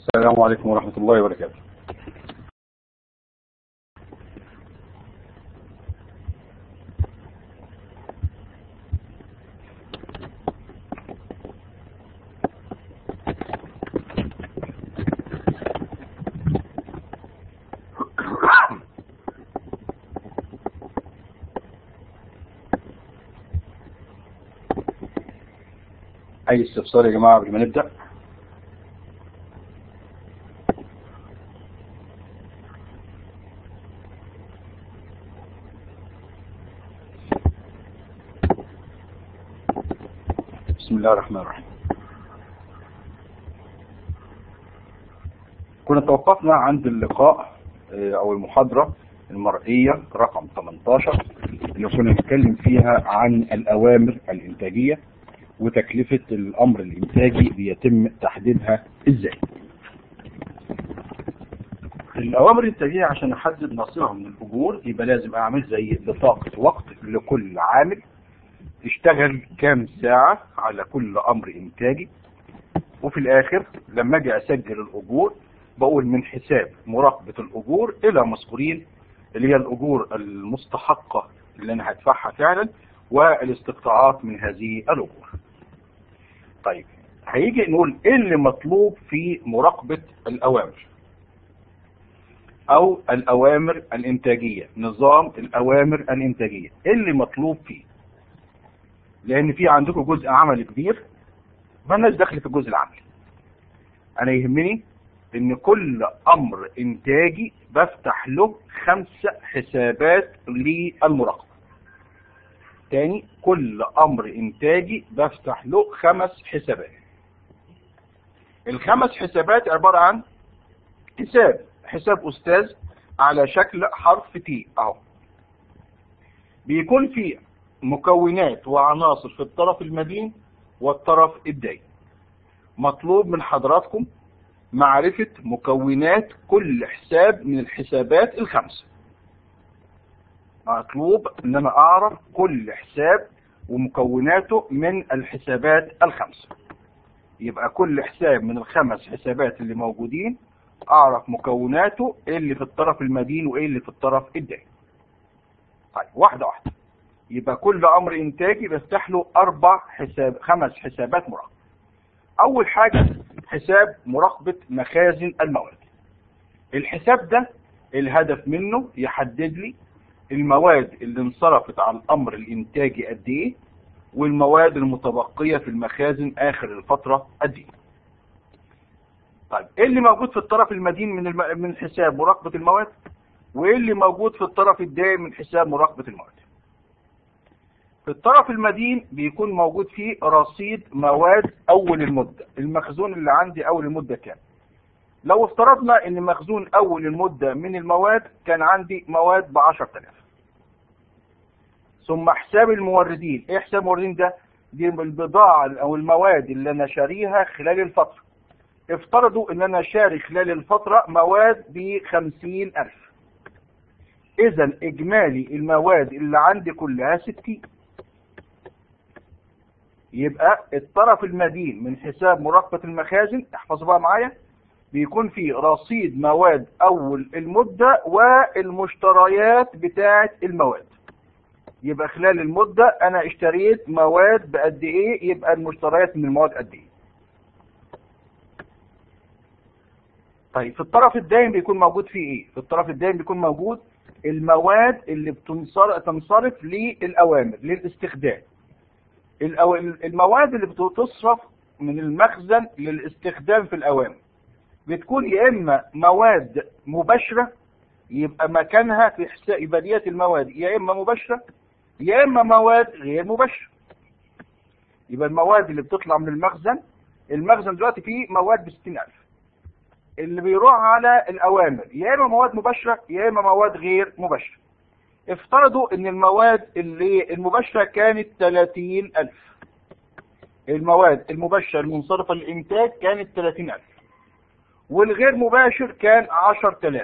السلام عليكم ورحمة الله وبركاته أي استفسار يا جماعة قبل ما نبدأ بسم الله الرحمن الرحيم كنا توقفنا عند اللقاء آه، او المحاضرة المرئية رقم 18 اللي كنا نتكلم فيها عن الاوامر الانتاجية وتكلفة الامر الانتاجي بيتم تحديدها ازاي الاوامر الانتاجية عشان احدد نصيبها من الاجور يبقى لازم اعمل زي بطاقة وقت لكل عامل اشتغل كام ساعة على كل امر انتاجي وفي الاخر لما اجي اسجل الاجور بقول من حساب مراقبة الاجور الى مسؤولين اللي هي الاجور المستحقة اللي انا هدفعها فعلا والاستقطاعات من هذه الاجور طيب هيجي نقول ايه اللي مطلوب في مراقبة الاوامر او الاوامر الانتاجية نظام الاوامر الانتاجية ايه اللي مطلوب فيه لان في عندكم جزء عمل كبير مالناش دخل في الجزء العملي انا يهمني ان كل امر انتاجي بفتح له خمسة حسابات للمراقبة تاني كل امر انتاجي بفتح له خمس حسابات الخمس حسابات عبارة عن حساب حساب استاذ على شكل حرف تي اهو بيكون فيه مكونات وعناصر في الطرف المدين والطرف الدائم مطلوب من حضراتكم معرفة مكونات كل حساب من الحسابات الخمسة مطلوب ان انا اعرف كل حساب ومكوناته من الحسابات الخمسة يبقى كل حساب من الخمس حسابات اللي موجودين اعرف مكوناته ايه اللي في الطرف المدين وايه اللي في الطرف الدائم طيب واحدة واحدة يبقى كل امر انتاجي بفتح له اربع حساب خمس حسابات مراقبه اول حاجه حساب مراقبه مخازن المواد الحساب ده الهدف منه يحدد لي المواد اللي انصرفت على الامر الانتاجي قد ايه والمواد المتبقيه في المخازن اخر الفتره قد ايه طيب ايه اللي موجود في الطرف المدين من الم... من حساب مراقبه المواد وايه اللي موجود في الطرف الدائم من حساب مراقبه المواد في الطرف المدين بيكون موجود فيه رصيد مواد اول المدة المخزون اللي عندي اول المدة كام لو افترضنا ان مخزون اول المدة من المواد كان عندي مواد ب 10000 ثم حساب الموردين ايه حساب الموردين ده دي البضاعة او المواد اللي انا شاريها خلال الفترة افترضوا ان انا شاري خلال الفترة مواد ب 50000 اذا اجمالي المواد اللي عندي كلها 60 يبقى الطرف المدين من حساب مراقبة المخازن احفظوا بقى معايا بيكون في رصيد مواد اول المدة والمشتريات بتاعة المواد يبقى خلال المدة انا اشتريت مواد بقد ايه يبقى المشتريات من المواد قد ايه طيب في الطرف الدائم بيكون موجود فيه ايه في الطرف الدائم بيكون موجود المواد اللي بتنصرف للاوامر للاستخدام المواد اللي بتصرف من المخزن للاستخدام في الاوامر بتكون يا اما مواد مباشرة يبقى مكانها في حسابيات المواد يا اما مباشرة يا اما مواد غير مباشرة يبقى المواد اللي بتطلع من المخزن المخزن دلوقتي فيه مواد ب 60000 اللي بيروح على الاوامر يا اما مواد مباشرة يا اما مواد غير مباشرة افترضوا ان المواد اللي المباشرة كانت 30000 المواد المباشرة المنصرفة للإنتاج كانت 30000 والغير مباشر كان 10000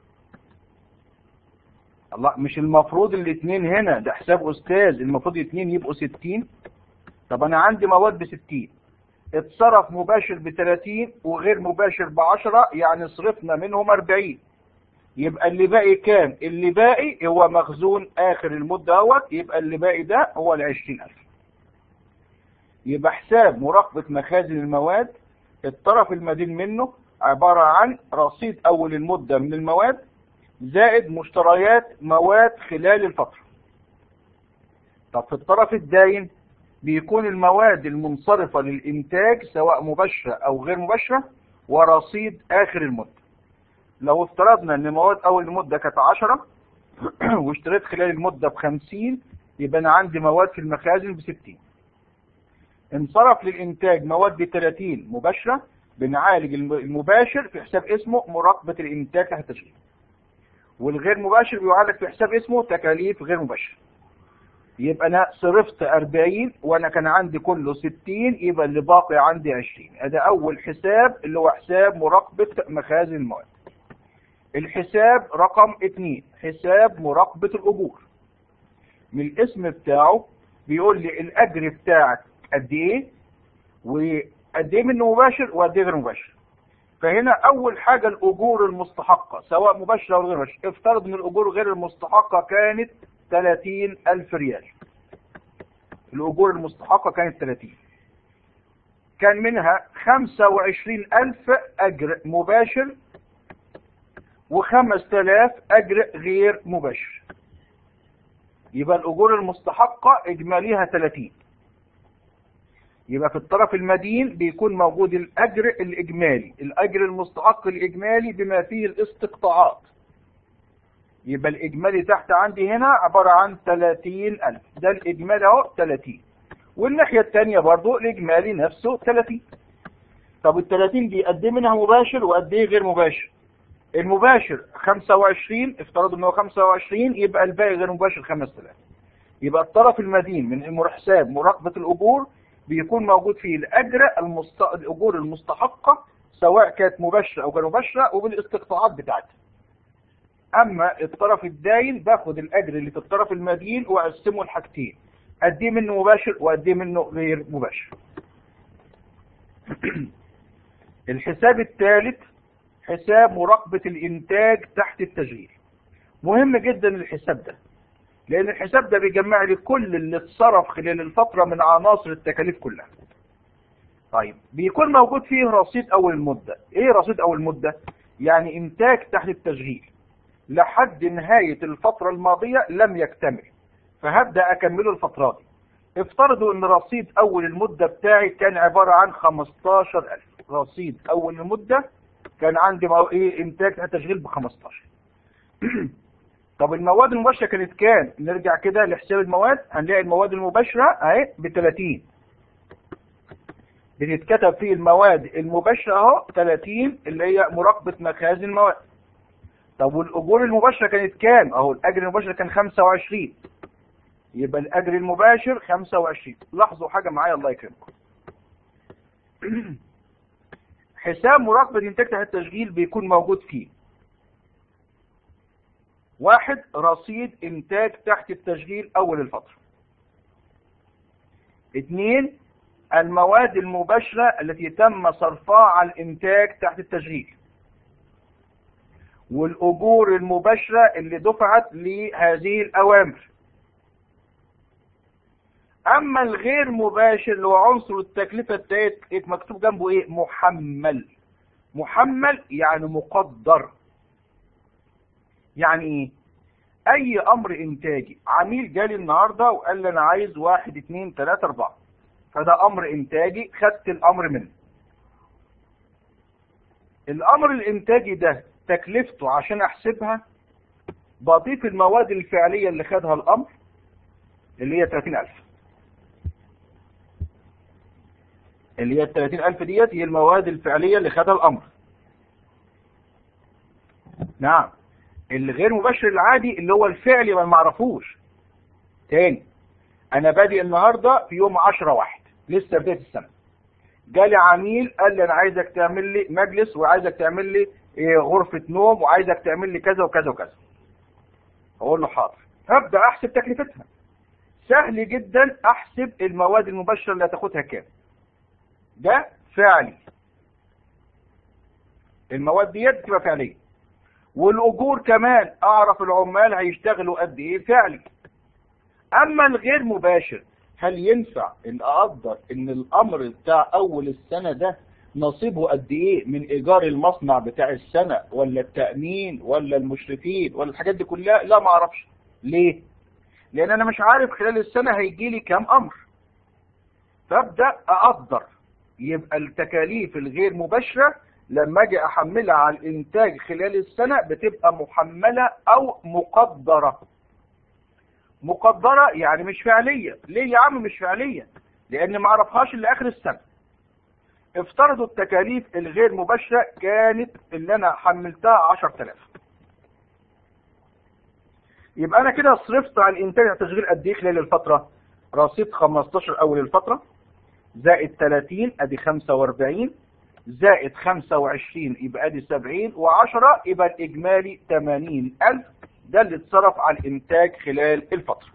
الله مش المفروض الاثنين هنا ده حساب أستاذ المفروض الاثنين يبقوا 60 طب أنا عندي مواد ب 60 اتصرف مباشر ب 30 وغير مباشر ب 10 يعني صرفنا منهم 40 يبقى اللي باقي كام؟ اللي باقي هو مخزون اخر المده اهوت يبقى اللي باقي ده هو ال 20000 يبقى حساب مراقبه مخازن المواد الطرف المدين منه عباره عن رصيد اول المده من المواد زائد مشتريات مواد خلال الفتره. طب في الطرف الداين بيكون المواد المنصرفة للإنتاج سواء مباشرة أو غير مباشرة ورصيد آخر المدة لو افترضنا أن مواد أول المدة كانت 10 واشتريت خلال المدة بخمسين يبقى أنا عندي مواد في المخازن بستين انصرف للإنتاج مواد بثلاثين مباشرة بنعالج المباشر في حساب اسمه مراقبة الإنتاج تحت التشغيل والغير مباشر بيعالج في حساب اسمه تكاليف غير مباشرة يبقى انا صرفت 40 وانا كان عندي كله 60 يبقى اللي باقي عندي 20 ادي اول حساب اللي هو حساب مراقبة مخازن المواد الحساب رقم 2 حساب مراقبة الاجور من الاسم بتاعه بيقول لي الاجر بتاعك قد ايه وقد ايه منه مباشر وقد ايه غير مباشر فهنا اول حاجة الاجور المستحقة سواء مباشرة او غير مباشرة افترض ان الاجور غير المستحقة كانت 30 ألف ريال الأجور المستحقة كانت 30 كان منها 25 ألف أجر مباشر و5000 أجر غير مباشر يبقى الأجور المستحقة إجماليها 30 يبقى في الطرف المدين بيكون موجود الأجر الإجمالي الأجر المستحق الإجمالي بما فيه الاستقطاعات يبقى الإجمالي تحت عندي هنا عبارة عن 30000 ده الإجمالي أهو 30 والناحية الثانية برضو الإجمالي نفسه 30 طب ال 30 دي قد إيه منها مباشر وقد إيه غير مباشر؟ المباشر 25 افترضوا إن هو 25 يبقى الباقي غير مباشر 5000 يبقى الطرف المدين من حساب مراقبة الأجور بيكون موجود فيه الأجر المست... الأجور المستحقة سواء كانت مباشرة أو غير مباشرة وبالاستقطاعات بتاعتها اما الطرف الداين باخد الاجر اللي في الطرف المدين واقسمه لحاجتين قد ايه منه مباشر وقد ايه منه غير مباشر الحساب الثالث حساب مراقبة الانتاج تحت التشغيل مهم جدا الحساب ده لان الحساب ده بيجمع لي كل اللي اتصرف خلال الفترة من عناصر التكاليف كلها طيب بيكون موجود فيه رصيد اول المدة ايه رصيد اول المدة يعني انتاج تحت التشغيل لحد نهاية الفترة الماضية لم يكتمل فهبدأ أكمله الفترة دي افترضوا ان رصيد اول المدة بتاعي كان عبارة عن 15000 رصيد اول المدة كان عندي ايه انتاج تشغيل ب 15 طب المواد المباشرة كانت كام نرجع كده لحساب المواد هنلاقي المواد المباشرة اهي ب 30 بتتكتب فيه المواد المباشرة اهو 30 اللي هي مراقبة مخازن المواد طب والاجور المباشره كانت كام اهو الاجر المباشر كان 25 يبقى الاجر المباشر 25 لاحظوا حاجه معايا الله يكرمكم حساب مراقبه انتاج تحت التشغيل بيكون موجود فيه واحد رصيد انتاج تحت التشغيل اول الفتره اثنين المواد المباشره التي تم صرفها على الانتاج تحت التشغيل والأجور المباشرة اللي دفعت لهذه الأوامر أما الغير مباشر اللي هو عنصر التكلفة التالت مكتوب جنبه إيه؟ محمل محمل يعني مقدر يعني إيه؟ أي أمر إنتاجي عميل جالي النهاردة وقال لي أنا عايز واحد اتنين تلاتة أربعة فده أمر إنتاجي خدت الأمر منه الأمر الإنتاجي ده تكلفته عشان احسبها بضيف المواد الفعلية اللي خدها الامر اللي هي 30000 اللي هي ال 30000 ديت هي المواد الفعلية اللي خدها الامر نعم الغير مباشر العادي اللي هو الفعلي ما معرفوش تاني انا بادئ النهاردة في يوم 10 واحد لسه بداية السنة جالي عميل قال لي انا عايزك تعمل لي مجلس وعايزك تعمل لي إيه غرفة نوم وعايزك تعمل لي كذا وكذا وكذا اقول له حاضر هبدأ احسب تكلفتها سهل جدا احسب المواد المباشرة اللي هتاخدها كام ده فعلي المواد ديت تبقى فعليه والاجور كمان اعرف العمال هيشتغلوا قد ايه فعلي اما الغير مباشر هل ينفع ان اقدر ان الامر بتاع اول السنه ده نصيبه قد ايه من ايجار المصنع بتاع السنه ولا التامين ولا المشرفين ولا الحاجات دي كلها لا ما اعرفش ليه لان انا مش عارف خلال السنه هيجي لي كام امر فابدا اقدر يبقى التكاليف الغير مباشره لما اجي احملها على الانتاج خلال السنه بتبقى محمله او مقدره مقدره يعني مش فعليه ليه يا عم مش فعليه لان ما اعرفهاش الا اخر السنه افترضوا التكاليف الغير مباشره كانت اللي انا حملتها 10000 يبقى انا كده صرفت على الانتاج التشغيل قد ايه خلال الفتره رصيد 15 اول الفتره زائد 30 ادي 45 زائد 25 يبقى ادي 70 و10 يبقى الاجمالي 80000 ده اللي اتصرف على الانتاج خلال الفتره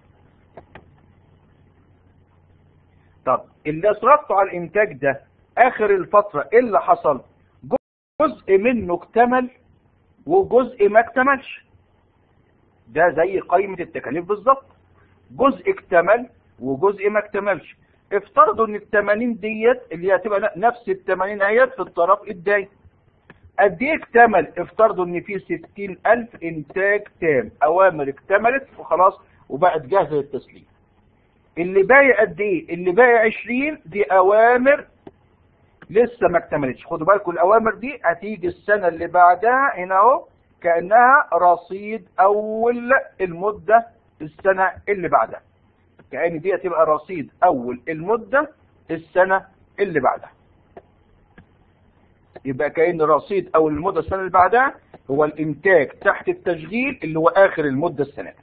طب اللي صرفته على الانتاج ده اخر الفتره ايه اللي حصل جزء منه اكتمل وجزء ما اكتملش ده زي قائمه التكاليف بالظبط جزء اكتمل وجزء ما اكتملش افترضوا ان ال 80 ديت اللي هتبقى نفس ال 80 اهيت في الطرف الداين قد ايه اكتمل افترضوا ان في 60000 انتاج تام اوامر اكتملت وخلاص وبقت جاهزه للتسليم اللي باقي قد ايه اللي باقي 20 دي اوامر لسه ما اكتملتش خدوا بالكم الاوامر دي هتيجي السنه اللي بعدها هنا اهو كانها رصيد اول المده السنه اللي بعدها كأن دي هتبقى رصيد أول المدة السنة اللي بعدها يبقى كأن رصيد أول المدة السنة اللي بعدها هو الإنتاج تحت التشغيل اللي هو آخر المدة السنة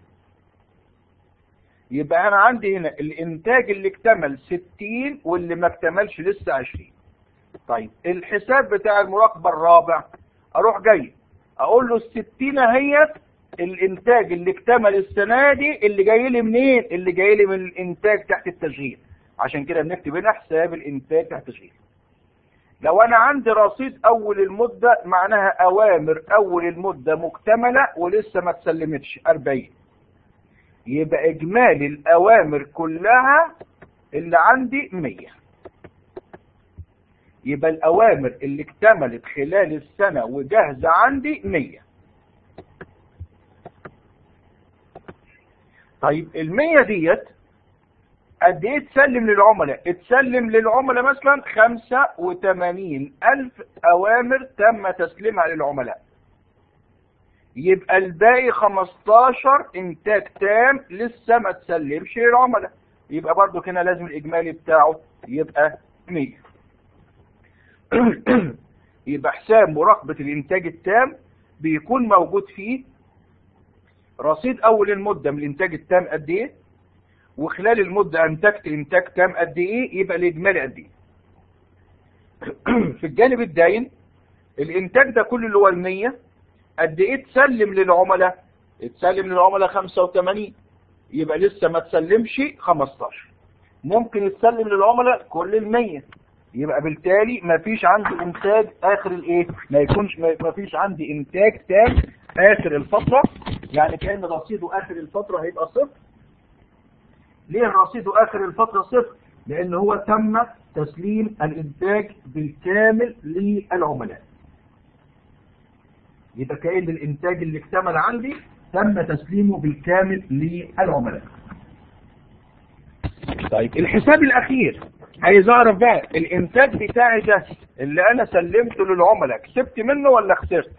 يبقى أنا عندي هنا الإنتاج اللي اكتمل 60 واللي ما اكتملش لسه 20 طيب الحساب بتاع المراقبة الرابع أروح جاي أقول له الستين اهيت الانتاج اللي اكتمل السنه دي اللي جاي لي منين اللي جاي لي من الانتاج تحت التشغيل عشان كده بنكتب هنا حساب الانتاج تحت التشغيل لو انا عندي رصيد اول المده معناها اوامر اول المده مكتمله ولسه ما اتسلمتش 40 يبقى اجمالي الاوامر كلها اللي عندي 100 يبقى الاوامر اللي اكتملت خلال السنه وجاهزه عندي 100 طيب المية ديت قد ايه تسلم للعملاء اتسلم للعملاء مثلا خمسة وتمانين الف اوامر تم تسليمها للعملاء يبقى الباقي خمستاشر انتاج تام لسه ما تسلمش للعملاء يبقى برضو هنا لازم الاجمالي بتاعه يبقى مية يبقى حساب مراقبة الانتاج التام بيكون موجود فيه رصيد اول المدة من الانتاج التام قد ايه وخلال المدة انتجت انتاج تام قد ايه يبقى الاجمالي قد ايه في الجانب الداين الانتاج ده كله اللي هو المية قد ايه تسلم للعملاء اتسلم للعملاء 85 يبقى لسه ما تسلمش 15 ممكن يتسلم للعملاء كل المية يبقى بالتالي ما فيش عندي انتاج اخر الايه ما يكونش ما فيش عندي انتاج تام اخر الفترة يعني كأن رصيده اخر الفترة هيبقى صفر ليه رصيده اخر الفترة صفر لان هو تم تسليم الانتاج بالكامل للعملاء يبقى كأن الانتاج اللي اكتمل عندي تم تسليمه بالكامل للعملاء طيب الحساب الاخير عايز اعرف بقى الانتاج بتاعي ده اللي انا سلمته للعملاء كسبت منه ولا خسرت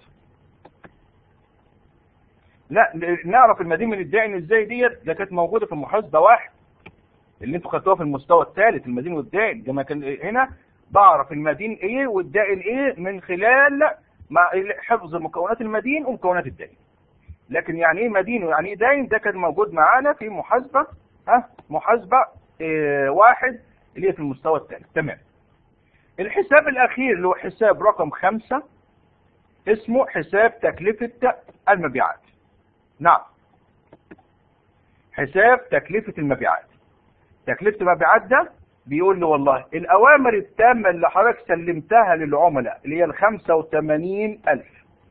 لا نعرف المدين من الدائن ازاي ديت ده كانت موجوده في المحاسبه واحد اللي انتوا خدتوها في المستوى الثالث المدين والدائن ده ما كان هنا بعرف المدين ايه والدائن ايه من خلال مع حفظ مكونات المدين ومكونات الدائن لكن يعني ايه مدين ويعني ايه دائن ده كان موجود معانا في محاسبه ها محاسبه اه واحد اللي هي في المستوى الثالث تمام الحساب الاخير اللي هو حساب رقم خمسة اسمه حساب تكلفة المبيعات نعم حساب تكلفة المبيعات تكلفة المبيعات ده بيقول لي والله الأوامر التامة اللي حضرتك سلمتها للعملاء اللي هي ال 85000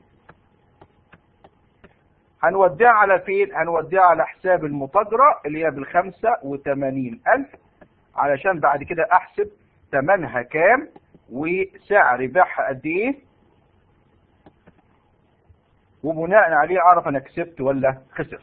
هنوديها على فين؟ هنوديها على حساب المتاجرة اللي هي بال 85000 علشان بعد كده أحسب ثمنها كام وسعر بيعها قد إيه وبناء عليه أعرف أنا كسبت ولا خسرت.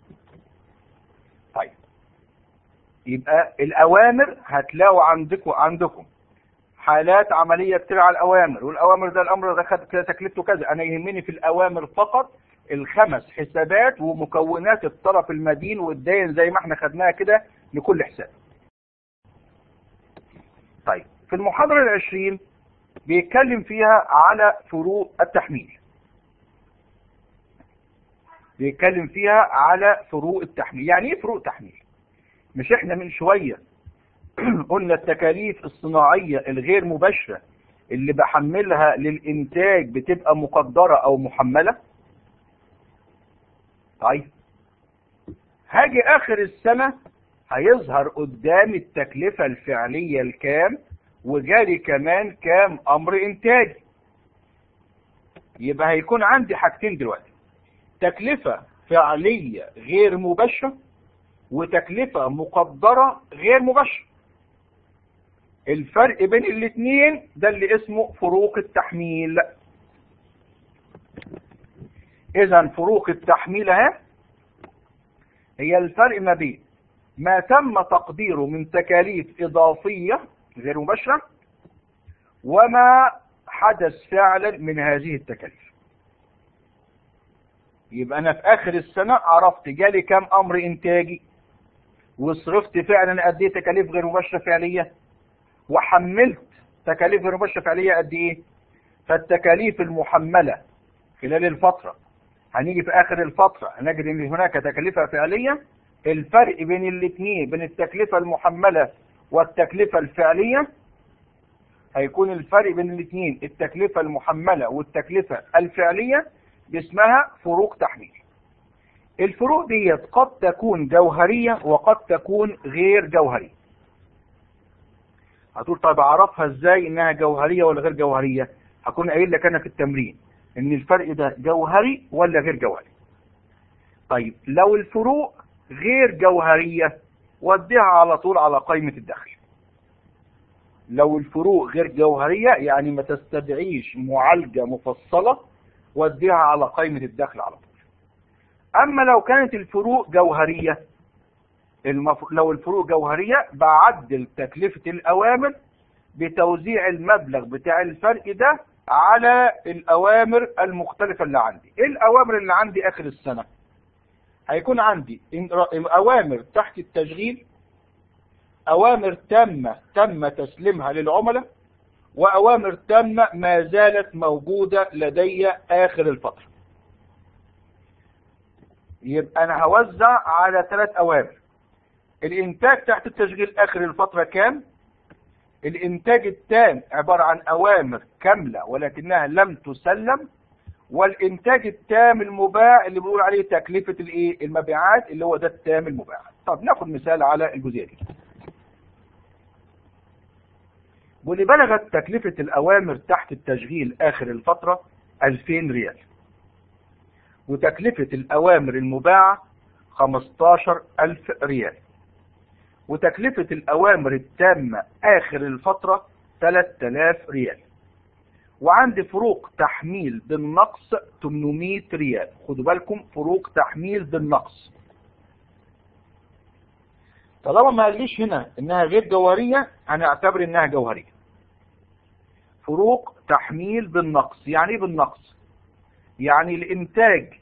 طيب يبقى الأوامر هتلاقوا عندكم عندكم حالات عملية كتير على الأوامر والأوامر ده الأمر ده خد كده تكلفته كذا أنا يهمني في الأوامر فقط الخمس حسابات ومكونات الطرف المدين والدين زي ما احنا خدناها كده لكل حساب. طيب في المحاضرة العشرين بيتكلم فيها على فروق التحميل. بيتكلم فيها على فروق التحميل، يعني ايه فروق تحميل؟ مش احنا من شوية قلنا التكاليف الصناعية الغير مباشرة اللي بحملها للإنتاج بتبقى مقدرة أو محملة؟ طيب هاجي اخر السنة هيظهر قدامي التكلفة الفعلية الكام وجاري كمان كام امر انتاجي يبقى هيكون عندي حاجتين دلوقتي تكلفة فعلية غير مباشرة وتكلفة مقدرة غير مباشرة الفرق بين الاثنين ده اللي اسمه فروق التحميل اذا فروق التحميل اهي هي الفرق ما بين ما تم تقديره من تكاليف اضافيه غير مباشره وما حدث فعلا من هذه التكاليف يبقى انا في اخر السنه عرفت جالي كام امر انتاجي وصرفت فعلا قد ايه تكاليف غير مباشره فعليه وحملت تكاليف غير مباشره فعليه قد ايه فالتكاليف المحمله خلال الفتره هنيجي في اخر الفتره هنجد ان هناك تكلفه فعليه الفرق بين الاثنين بين التكلفه المحمله والتكلفه الفعليه هيكون الفرق بين الاثنين التكلفه المحمله والتكلفه الفعليه باسمها فروق تحميل الفروق ديت قد تكون جوهريه وقد تكون غير جوهريه هتقول طيب اعرفها ازاي انها جوهريه ولا غير جوهريه هكون قايل لك انا في التمرين ان الفرق ده جوهري ولا غير جوهري طيب لو الفروق غير جوهرية وديها على طول على قائمة الدخل لو الفروق غير جوهرية يعني ما تستدعيش معالجة مفصلة وديها على قائمة الدخل على طول اما لو كانت الفروق جوهرية المف... لو الفروق جوهرية بعدل تكلفة الاوامر بتوزيع المبلغ بتاع الفرق ده على الأوامر المختلفة اللي عندي إيه الأوامر اللي عندي آخر السنة هيكون عندي أوامر تحت التشغيل أوامر تامة تم تسليمها للعملاء وأوامر تامة ما زالت موجودة لدي آخر الفترة يبقى أنا هوزع على ثلاث أوامر الإنتاج تحت التشغيل آخر الفترة كام الانتاج التام عبارة عن اوامر كاملة ولكنها لم تسلم والانتاج التام المباع اللي بنقول عليه تكلفة الايه المبيعات اللي هو ده التام المباع طب ناخد مثال على الجزئية دي واللي بلغت تكلفة الاوامر تحت التشغيل اخر الفترة 2000 ريال وتكلفة الاوامر المباعة 15000 ريال وتكلفة الأوامر التامة آخر الفترة 3000 ريال وعندي فروق تحميل بالنقص 800 ريال خدوا بالكم فروق تحميل بالنقص طالما ما قاليش هنا انها غير جوهرية هنعتبر انها جوهرية فروق تحميل بالنقص يعني ايه بالنقص يعني الانتاج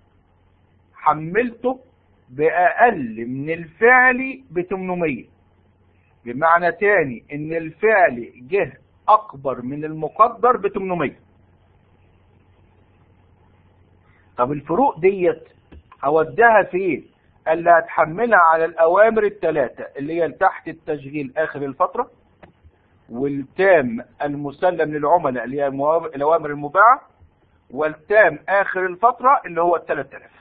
حملته بأقل من الفعل ب 800 بمعنى تاني ان الفعل جه اكبر من المقدر ب 800 طب الفروق ديت هوديها فين قال لي هتحملها على الاوامر الثلاثه اللي هي تحت التشغيل اخر الفتره والتام المسلم للعملاء اللي هي الاوامر المباعه والتام اخر الفتره اللي هو ال 3000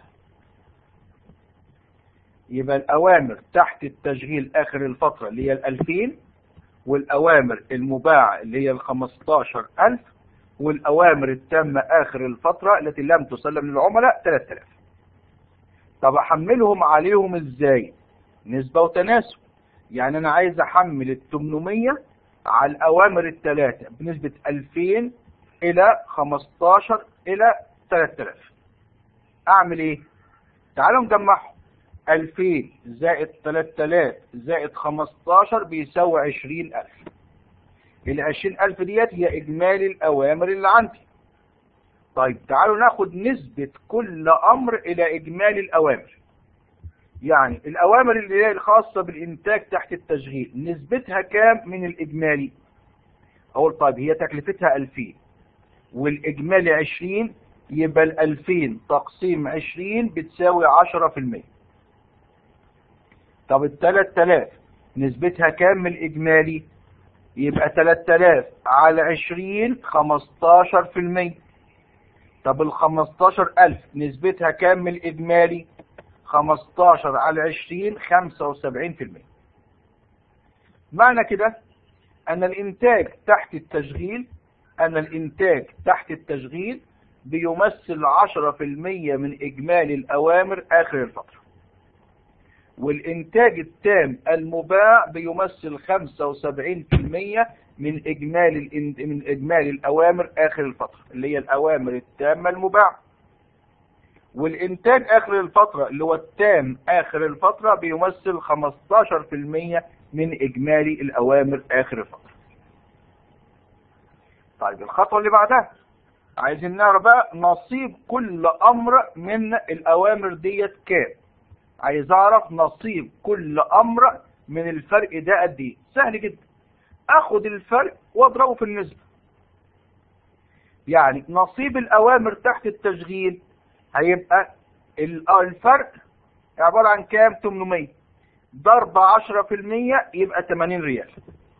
يبقى الأوامر تحت التشغيل آخر الفترة اللي هي ال 2000 والأوامر المباعة اللي هي ال 15000 والأوامر التامة آخر الفترة التي لم تسلم للعملاء 3000 طب أحملهم عليهم إزاي؟ نسبة وتناسب يعني أنا عايز أحمل ال 800 على الأوامر الثلاثة بنسبة 2000 إلى 15 إلى 3000 أعمل إيه؟ تعالوا نجمعهم 2000 زائد 3000 زائد 15 بيساوي 20000 ال 20000 ديت هي إجمالي الأوامر اللي عندي طيب تعالوا ناخد نسبة كل أمر إلى إجمالي الأوامر يعني الأوامر اللي هي الخاصة بالإنتاج تحت التشغيل نسبتها كام من الإجمالي أقول طيب هي تكلفتها 2000 والإجمالي 20 يبقى ال 2000 تقسيم 20 بتساوي 10% طب ال 3000 نسبتها كام من الإجمالي يبقى 3000 على 20 15% طب ال 15000 نسبتها كام من الإجمالي 15 على 20 75% معنى كده أن الإنتاج تحت التشغيل أن الإنتاج تحت التشغيل بيمثل 10% من إجمالي الأوامر آخر الفترة والإنتاج التام المباع بيمثل 75% من إجمالي من إجمالي الأوامر آخر الفترة اللي هي الأوامر التامة المباعة والإنتاج آخر الفترة اللي هو التام آخر الفترة بيمثل 15% من إجمالي الأوامر آخر الفترة طيب الخطوة اللي بعدها عايزين نعرف بقى نصيب كل أمر من الأوامر ديت كام عايز أعرف نصيب كل أمر من الفرق ده قد إيه سهل جدا أخد الفرق وأضربه في النسبة يعني نصيب الأوامر تحت التشغيل هيبقى الفرق عبارة عن كام 800 ضرب 10% يبقى 80 ريال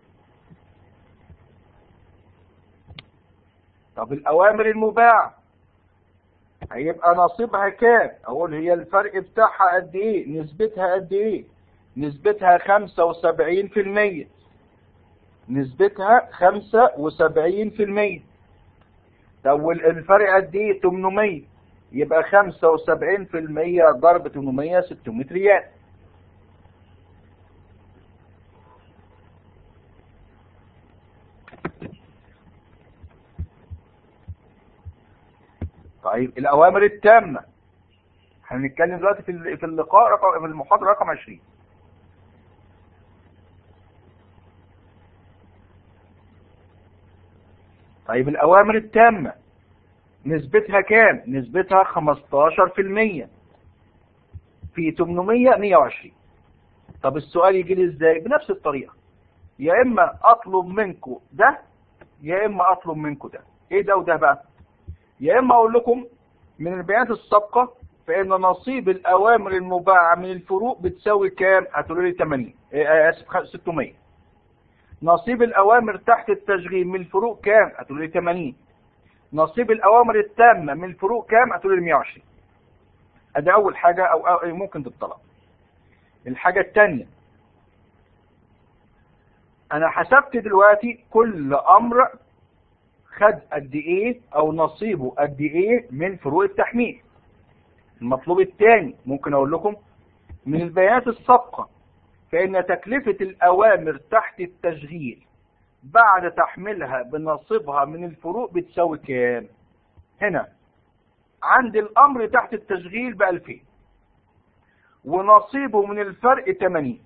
طب الأوامر المباعة هيبقى نصيبها كام أقول هي الفرق بتاعها قد إيه نسبتها قد إيه نسبتها 75% نسبتها 75% طب الفرق قد إيه 800 يبقى 75% ضرب 800 600 ريال طيب الأوامر التامة هنتكلم دلوقتي في في اللقاء رقم في المحاضرة رقم 20 طيب الأوامر التامة نسبتها كام؟ نسبتها 15% في 800 120 طب السؤال يجي لي ازاي؟ بنفس الطريقة يا إما أطلب منكم ده يا إما أطلب منكم ده إيه ده وده بقى؟ يا إما أقول لكم من البيانات السابقة فإن نصيب الأوامر المباعة من الفروق بتساوي كام؟ هتقولوا لي 80 آسف 600 نصيب الأوامر تحت التشغيل من الفروق كام؟ هتقولوا لي 80 نصيب الأوامر التامة من الفروق كام؟ هتقولوا لي 120 أدي أول حاجة أو, أو ممكن تطلع الحاجة الثانية أنا حسبت دلوقتي كل أمر خد قد ايه او نصيبه قد ايه من فروق التحميل المطلوب الثاني ممكن اقول لكم من البيانات السابقة فان تكلفة الاوامر تحت التشغيل بعد تحميلها بنصيبها من الفروق بتساوي كام هنا عند الامر تحت التشغيل ب 2000 ونصيبه من الفرق 80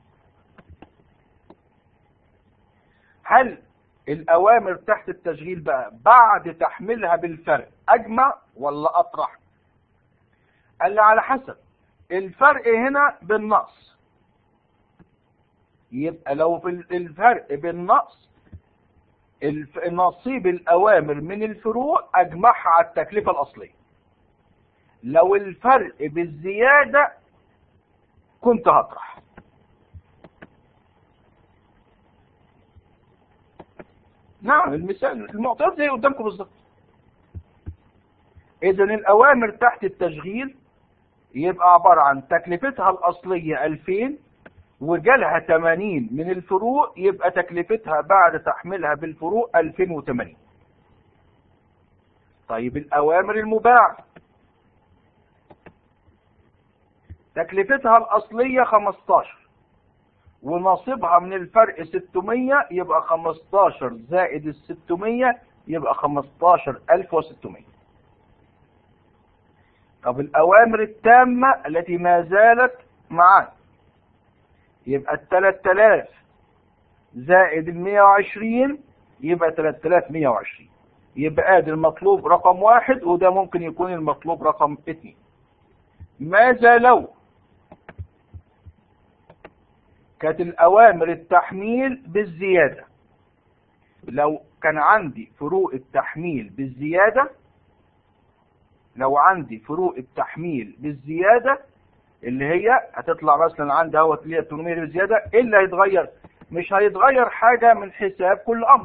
هل الأوامر تحت التشغيل بقى بعد تحميلها بالفرق أجمع ولا أطرح قال لي على حسب الفرق هنا بالنقص يبقى لو في الفرق بالنقص نصيب الأوامر من الفروع أجمعها على التكلفة الأصلية لو الفرق بالزيادة كنت هطرح نعم المثال المعطيات زي قدامكم بالظبط اذا الاوامر تحت التشغيل يبقى عبارة عن تكلفتها الاصلية 2000 وجالها 80 من الفروق يبقى تكلفتها بعد تحميلها بالفروق 2080 طيب الأوامر المباعة تكلفتها الأصلية 15 ونصيبها من الفرق 600 يبقى 15 زائد ال 600 يبقى 15600 طب الأوامر التامة التي ما زالت معانا يبقى ال 3000 زائد ال 120 يبقى 3120 يبقى ادي المطلوب رقم واحد وده ممكن يكون المطلوب رقم اثنين ماذا لو كانت الأوامر التحميل بالزيادة لو كان عندي فروق التحميل بالزيادة لو عندي فروق التحميل بالزيادة اللي هي هتطلع مثلا عندي اهوت اللي هي 800 بالزيادة ايه اللي هيتغير؟ مش هيتغير حاجة من حساب كل أمر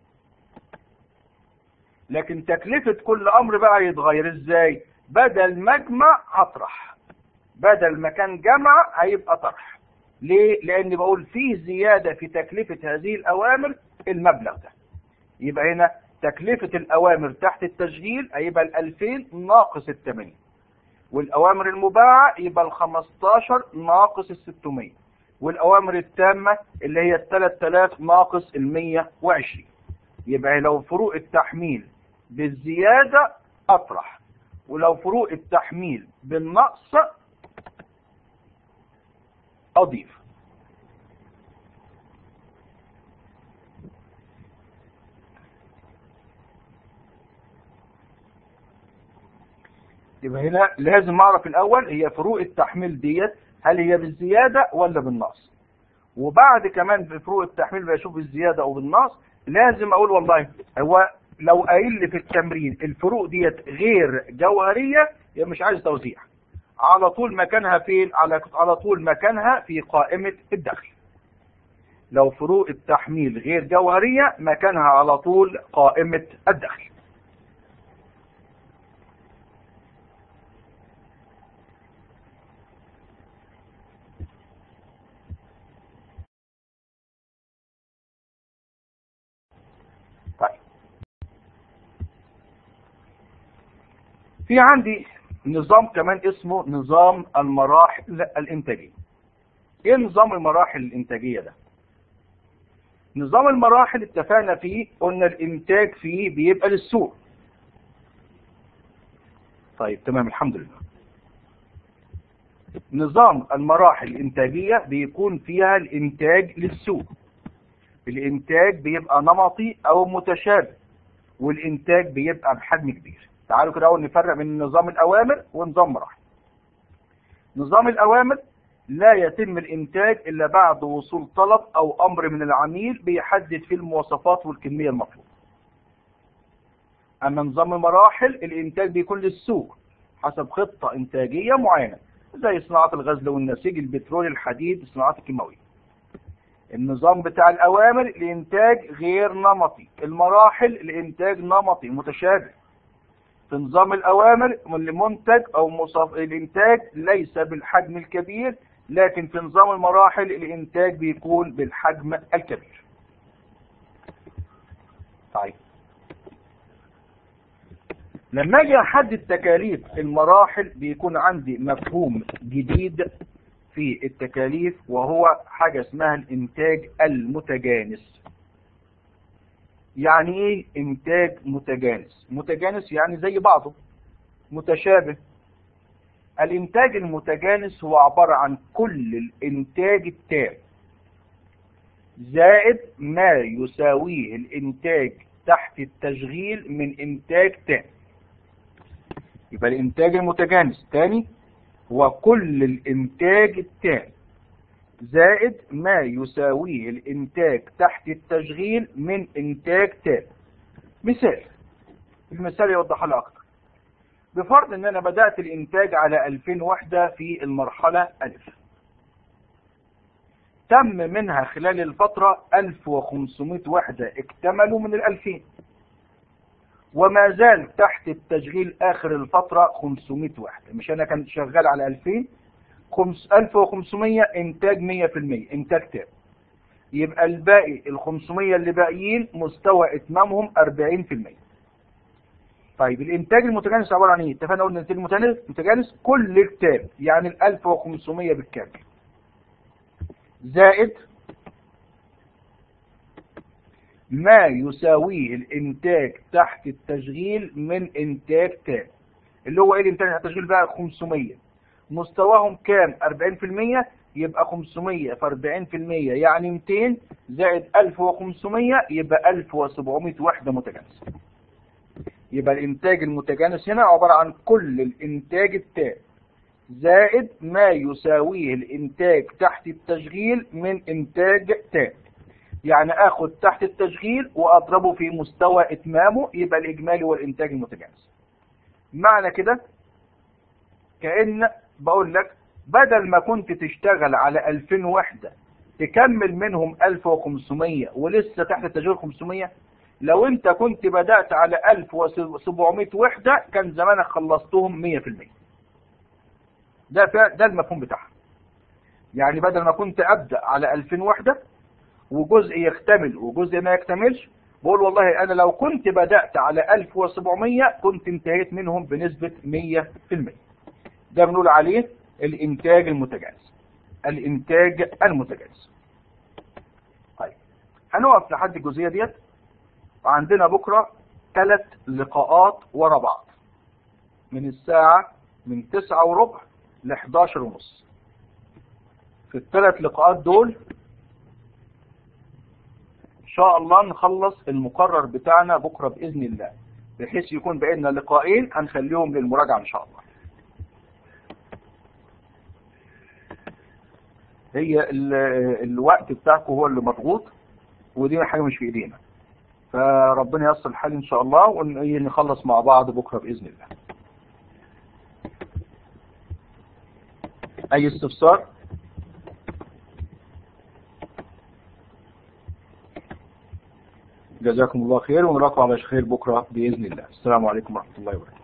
لكن تكلفة كل أمر بقى يتغير ازاي؟ بدل مجمع هطرح بدل ما كان جمع هيبقى طرح ليه؟ لأن بقول فيه زيادة في تكلفة هذه الأوامر المبلغ ده. يبقى هنا تكلفة الأوامر تحت التشغيل هيبقى ال 2000 ناقص ال 80. والأوامر المباعة يبقى ال 15 ناقص ال 600. والأوامر التامة اللي هي ال 3000 ناقص ال 120. يبقى لو فروق التحميل بالزيادة أطرح. ولو فروق التحميل بالنقص أضيف يبقى هنا لازم أعرف الأول هي فروق التحميل ديت هل هي بالزيادة ولا بالنقص وبعد كمان في فروق التحميل بشوف بالزيادة أو بالنقص لازم أقول والله هو لو قايل لي في التمرين الفروق ديت غير جوهرية يبقى مش عايز توزيع على طول مكانها فين على على طول مكانها في قائمة الدخل لو فروق التحميل غير جوهرية مكانها على طول قائمة الدخل طيب في عندي نظام كمان اسمه نظام المراحل الإنتاجية. إيه نظام المراحل الإنتاجية ده؟ نظام المراحل اتفقنا فيه قلنا الإنتاج فيه بيبقى للسوق. طيب تمام الحمد لله. نظام المراحل الإنتاجية بيكون فيها الإنتاج للسوق. الإنتاج بيبقى نمطي أو متشابه. والإنتاج بيبقى بحجم كبير. تعالوا كده اول نفرق بين نظام الاوامر ونظام مراحل نظام الاوامر لا يتم الانتاج الا بعد وصول طلب او امر من العميل بيحدد فيه المواصفات والكميه المطلوبه اما نظام المراحل الانتاج بيكون للسوق حسب خطه انتاجيه معينه زي صناعه الغزل والنسيج البترول الحديد الصناعات الكيماويه النظام بتاع الاوامر الانتاج غير نمطي المراحل الانتاج نمطي متشابه في نظام الأوامر المنتج أو مصف... الإنتاج ليس بالحجم الكبير لكن في نظام المراحل الإنتاج بيكون بالحجم الكبير طيب لما أجي أحدد تكاليف المراحل بيكون عندي مفهوم جديد في التكاليف وهو حاجة اسمها الإنتاج المتجانس يعني ايه انتاج متجانس متجانس يعني زي بعضه متشابه الانتاج المتجانس هو عبارة عن كل الانتاج التام زائد ما يساويه الانتاج تحت التشغيل من انتاج تام يبقى الانتاج المتجانس تاني هو كل الانتاج التام زائد ما يساويه الانتاج تحت التشغيل من انتاج تام مثال المثال يوضح لها اكتر بفرض ان انا بدأت الانتاج على 2000 وحدة في المرحلة الف تم منها خلال الفترة 1500 وحدة اكتملوا من الألفين وما زال تحت التشغيل آخر الفترة 500 وحدة مش أنا كنت شغال على 2000 خمس 1500 انتاج 100% انتاج تام يبقى الباقي ال 500 اللي باقيين مستوى اتمامهم 40% طيب الانتاج المتجانس عباره عن ايه؟ اتفقنا قلنا الانتاج المتجانس المتجانس كل التام يعني ال 1500 بالكامل زائد ما يساويه الانتاج تحت التشغيل من انتاج تام اللي هو ايه الانتاج تحت التشغيل بقى 500 مستواهم كام 40% يبقى 500 في 40% يعني 200 زائد 1500 يبقى 1700 وحدة متجانسة يبقى الانتاج المتجانس هنا عبارة عن كل الانتاج التام زائد ما يساويه الانتاج تحت التشغيل من انتاج تام يعني اخد تحت التشغيل واضربه في مستوى اتمامه يبقى الاجمالي والانتاج المتجانس معنى كده كأن بقول لك بدل ما كنت تشتغل على 2000 وحدة تكمل منهم 1500 ولسه تحت التشغيل 500 لو انت كنت بدأت على 1700 وحدة كان زمانك خلصتهم 100% ده ده المفهوم بتاعها يعني بدل ما كنت ابدأ على 2000 وحدة وجزء يكتمل وجزء ما يكتملش بقول والله انا لو كنت بدأت على 1700 كنت انتهيت منهم بنسبة 100% ده بنقول عليه الانتاج المتجانس الانتاج المتجانس طيب هنقف لحد الجزئية ديت وعندنا بكرة ثلاث لقاءات ورا بعض من الساعة من تسعة وربع ل 11 ونص في الثلاث لقاءات دول ان شاء الله نخلص المقرر بتاعنا بكرة بإذن الله بحيث يكون بقينا لقاءين هنخليهم للمراجعة ان شاء الله هي الوقت بتاعكم هو اللي مضغوط ودي حاجة مش في ايدينا فربنا ييسر الحال ان شاء الله ونخلص مع بعض بكرة بإذن الله اي استفسار جزاكم الله خير ونراكم على خير بكرة بإذن الله السلام عليكم ورحمة الله وبركاته